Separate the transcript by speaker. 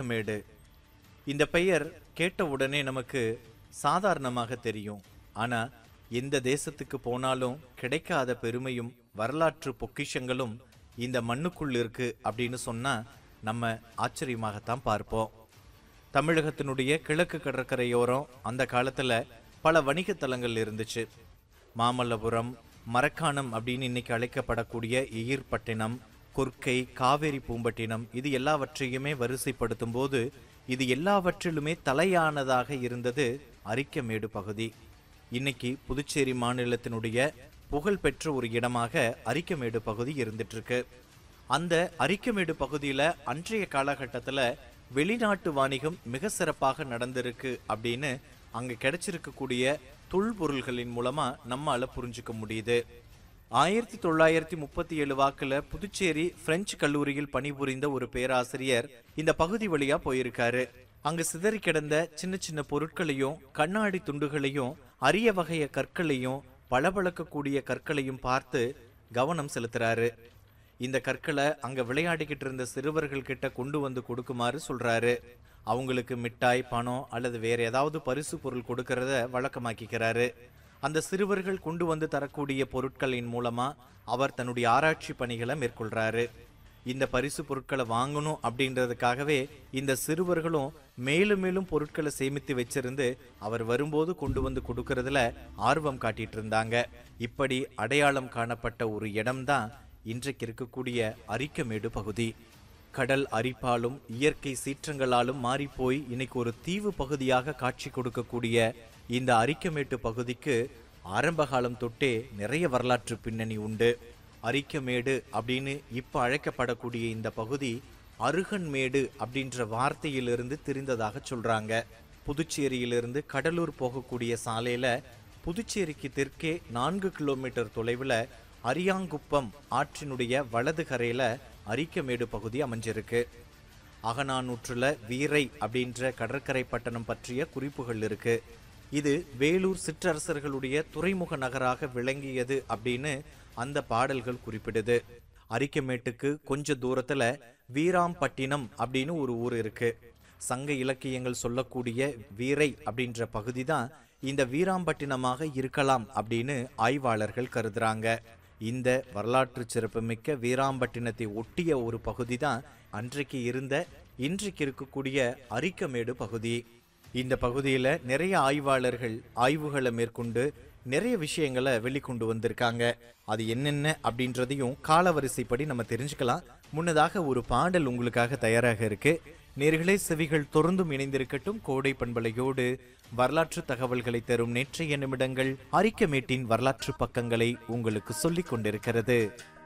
Speaker 1: அரிக்கமேடு இந்த பெயர் கேட்ட உடனே நமக்கு சாதாரணமாக தெரியும் ஆனா எந்த தேசத்துக்கு போனாலும் கிடைக்காத பெருமையும் வரலாற்று பொக்கிஷங்களும் இந்த மண்ணுக்குள் இருக்கு அப்படின்னு சொன்னா நம்ம ஆச்சரியமாகத்தான் பார்ப்போம் தமிழகத்தினுடைய கிழக்கு கடற்கரையோரம் அந்த காலத்துல பல வணிக தலங்கள் இருந்துச்சு மாமல்லபுரம் மரக்காணம் அப்படின்னு இன்னைக்கு அழைக்கப்படக்கூடிய எயிர்பட்டினம் கொர்க்கை காவேரி பூம்பட்டினம் இது எல்லாவற்றையுமே வரிசைப்படுத்தும் போது இது எல்லாவற்றிலுமே தலையானதாக இருந்தது அரிக்கமேடு பகுதி இன்னைக்கு புதுச்சேரி மாநிலத்தினுடைய புகழ்பெற்ற ஒரு இடமாக அரிக்கமேடு பகுதி இருந்துட்டு இருக்கு அந்த அரிக்கமேடு பகுதியில அன்றைய காலகட்டத்துல வெளிநாட்டு வாணிகம் மிக சிறப்பாக நடந்திருக்கு அப்படின்னு அங்க கிடைச்சிருக்கக்கூடிய தொல்பொருள்களின் மூலமா நம்மால புரிஞ்சுக்க முடியுது ஆயிரத்தி தொள்ளாயிரத்தி முப்பத்தி ஏழு வாக்குல புதுச்சேரி பிரெஞ்சு கல்லூரியில் பணிபுரிந்த ஒரு பேராசிரியர் இந்த பகுதி வழியா போயிருக்காரு அங்கு சிதறி கிடந்த சின்ன சின்ன பொருட்களையும் கண்ணாடி துண்டுகளையும் அரிய வகைய கற்களையும் பளபளக்கக்கூடிய கற்களையும் பார்த்து கவனம் செலுத்துறாரு இந்த கற்களை அங்க விளையாடிக்கிட்டு இருந்த சிறுவர்கள் கிட்ட கொண்டு வந்து கொடுக்குமாறு சொல்றாரு அவங்களுக்கு மிட்டாய் பணம் அல்லது வேற ஏதாவது பரிசு பொருள் கொடுக்கறத வழக்கமாக்கிக்கிறாரு அந்த சிறுவர்கள் கொண்டு வந்து தரக்கூடிய பொருட்களின் மூலமா அவர் தன்னுடைய ஆராய்ச்சி பணிகளை மேற்கொள்றாரு இந்த பரிசு பொருட்களை வாங்கணும் அப்படின்றதுக்காகவே இந்த சிறுவர்களும் மேலும் மேலும் பொருட்களை சேமித்து வச்சிருந்து அவர் வரும்போது கொண்டு வந்து கொடுக்கறதுல ஆர்வம் காட்டிட்டு இருந்தாங்க இப்படி அடையாளம் காணப்பட்ட ஒரு இடம்தான் இன்றைக்கு இருக்கக்கூடிய அரிக்கமேடு பகுதி கடல் அரிப்பாலும் இயற்கை சீற்றங்களாலும் மாறிப்போய் இன்னைக்கு ஒரு தீவு பகுதியாக காட்சி கொடுக்கக்கூடிய இந்த அரிக்கமேட்டு பகுதிக்கு ஆரம்ப காலம் தொட்டே நிறைய வரலாற்று பின்னணி உண்டு அரிக்கமேடு அப்படின்னு இப்ப அழைக்கப்படக்கூடிய இந்த பகுதி அருகன்மேடு அப்படின்ற வார்த்தையிலிருந்து திரிந்ததாக சொல்றாங்க புதுச்சேரியிலிருந்து கடலூர் போகக்கூடிய சாலையில புதுச்சேரிக்கு தெற்கே நான்கு கிலோமீட்டர் தொலைவில் அரியாங்குப்பம் ஆற்றினுடைய வலது கரையில அரிக்கமேடு பகுதி அமைஞ்சிருக்கு அகநானூற்றுல வீரை அப்படின்ற கடற்கரை பட்டணம் பற்றிய குறிப்புகள் இருக்கு இது வேலூர் சிற்றரசர்களுடைய துறைமுக நகராக விளங்கியது அப்படின்னு அந்த பாடல்கள் குறிப்பிடுது அரிக்கமேட்டுக்கு கொஞ்ச தூரத்துல வீராம்பட்டினம் அப்படின்னு ஒரு ஊர் இருக்கு சங்க இலக்கியங்கள் சொல்லக்கூடிய வீரை அப்படின்ற பகுதி தான் இந்த வீராம்பட்டினமாக இருக்கலாம் அப்படின்னு ஆய்வாளர்கள் கருதுறாங்க இந்த வரலாற்று சிறப்புமிக்க வீராம்பட்டினத்தை ஒட்டிய ஒரு பகுதி தான் அன்றைக்கு இருந்த இன்றைக்கு இருக்கக்கூடிய அரிக்கமேடு பகுதி இந்த பகுதியில நிறைய ஆய்வாளர்கள் ஆய்வுகளை மேற்கொண்டு நிறைய விஷயங்களை வெளிக்கொண்டு வந்திருக்காங்க அது என்னென்ன அப்படின்றதையும் காலவரிசைப்படி நம்ம தெரிஞ்சுக்கலாம் முன்னதாக ஒரு பாடல் உங்களுக்காக தயாராக இருக்கு நேர்களே செவிகள் தொடர்ந்தும் இணைந்திருக்கட்டும் கோடை பண்பலையோடு வரலாற்று தகவல்களை தரும் நேற்றைய நிமிடங்கள் அரிக்கமேட்டின் வரலாற்று பக்கங்களை உங்களுக்கு சொல்லிக் கொண்டிருக்கிறது